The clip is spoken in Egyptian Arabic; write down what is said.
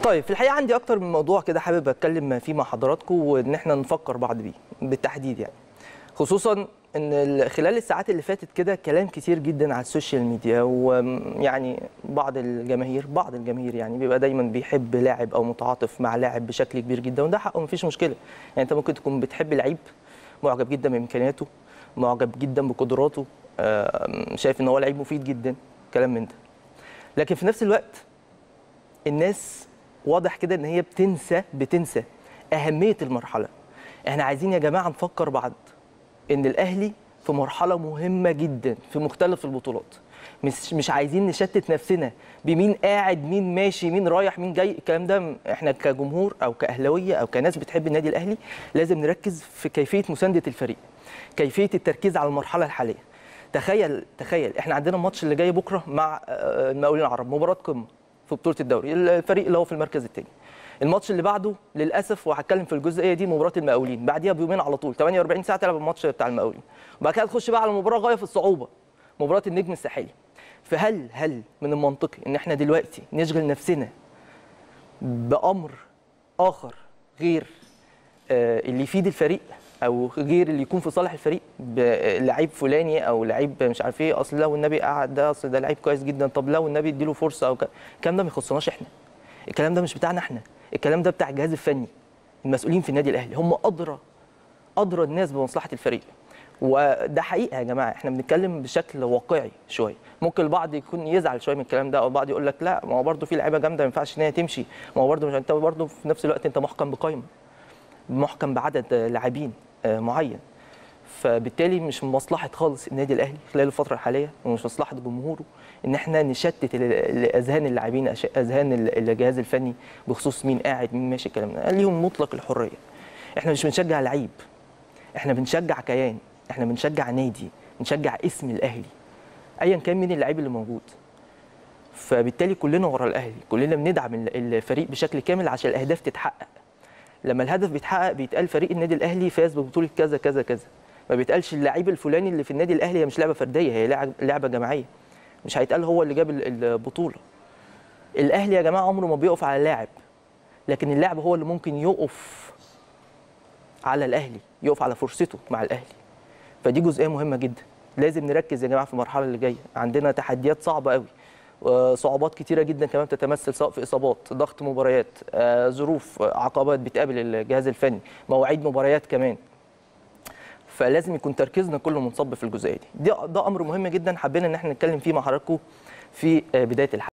طيب في الحقيقه عندي اكتر من موضوع كده حابب اتكلم فيه مع حضراتكم وان احنا نفكر بعض بيه بالتحديد يعني خصوصا ان ال- خلال الساعات اللي فاتت كده كلام كتير جدا على السوشيال ميديا ويعني بعض الجماهير بعض الجماهير يعني بيبقى دايما بيحب لاعب او متعاطف مع لاعب بشكل كبير جدا وده حقه مفيش مشكله يعني انت ممكن تكون بتحب لعيب معجب جدا بامكانياته معجب جدا بقدراته آم، شايف ان هو لعيب مفيد جدا كلام من ده لكن في نفس الوقت الناس واضح كده ان هي بتنسى بتنسى اهميه المرحله احنا عايزين يا جماعه نفكر بعض ان الاهلي في مرحله مهمه جدا في مختلف البطولات مش مش عايزين نشتت نفسنا بمين قاعد مين ماشي مين رايح مين جاي الكلام ده م- احنا كجمهور او كاهلاويه او كناس بتحب النادي الاهلي لازم نركز في كيفيه مسانده الفريق كيفيه التركيز على المرحله الحاليه تخيل تخيل احنا عندنا الماتش اللي جاي بكره مع آه، المقاولين العرب مباراه قمه في بطوله الدوري الفريق اللي هو في المركز الثاني الماتش اللي بعده للاسف وهتكلم في الجزئيه دي مباراه المقاولين بعديها بيومين على طول 48 ساعه تلعب الماتش بتاع المقاولين وبعد كده تخش بقى على مباراه غايه في الصعوبه مباراه النجم الساحلي فهل هل من المنطقي ان احنا دلوقتي نشغل نفسنا بامر اخر غير آه، اللي يفيد الفريق او غير اللي يكون في صالح الفريق بلعيب فلاني او لعيب مش عارف ايه اصل لو النبي قعد ده اصل ده لعيب كويس جدا طب لو النبي اديله فرصه او ك- الكلام ده ما يخصناش احنا الكلام ده مش بتاعنا احنا الكلام ده بتاع الجهاز الفني المسؤولين في النادي الاهلي هم ادرى ادرى الناس بمصلحه الفريق وده حقيقه يا جماعه احنا بنتكلم بشكل واقعي شويه ممكن البعض يكون يزعل شويه من الكلام ده او البعض يقول لك لا ما هو برده في لعيبه جامده ما ينفعش ان هي تمشي ما هو برده مش انت برده في نفس الوقت انت محكم بقائمه محكم بعدد لاعبين آه، معين فبالتالي مش من مصلحه خالص النادي الاهلي خلال الفتره الحاليه ومش مصلحه جمهوره ان احنا نشتت ال- ال- اذهان اللاعبين أش- اذهان ال- الجهاز الفني بخصوص مين قاعد مين ماشي الكلام ده ليهم مطلق الحريه احنا مش بنشجع لعيب احنا بنشجع كيان احنا بنشجع نادي بنشجع اسم الاهلي ايا كان مين اللعيب اللي موجود فبالتالي كلنا ورا الاهلي كلنا بندعم ال- الفريق بشكل كامل عشان الاهداف تتحقق لما الهدف بيتحقق بيتقال فريق النادي الاهلي فاز ببطوله كذا كذا كذا ما بيتقالش اللعيب الفلاني اللي في النادي الاهلي هي مش لعبه فرديه هي لعب- لعبه جماعيه مش هيتقال هو اللي جاب ال- البطوله الاهلي يا جماعه عمره ما بيقف على لاعب لكن اللاعب هو اللي ممكن يقف على الاهلي يقف على فرصته مع الاهلي فدي جزئيه مهمه جدا لازم نركز يا جماعه في المرحله اللي جايه عندنا تحديات صعبه قوي صعوبات كتيره جدا كمان بتتمثل سواء في اصابات ضغط مباريات آه، ظروف آه، عقبات بتقابل الجهاز الفني مواعيد مباريات كمان فلازم يكون تركيزنا كله منصب في الجزئيه دي ده, ده امر مهم جدا حبينا ان احنا نتكلم فيه مع حضراتكم في آه، بدايه الحلقه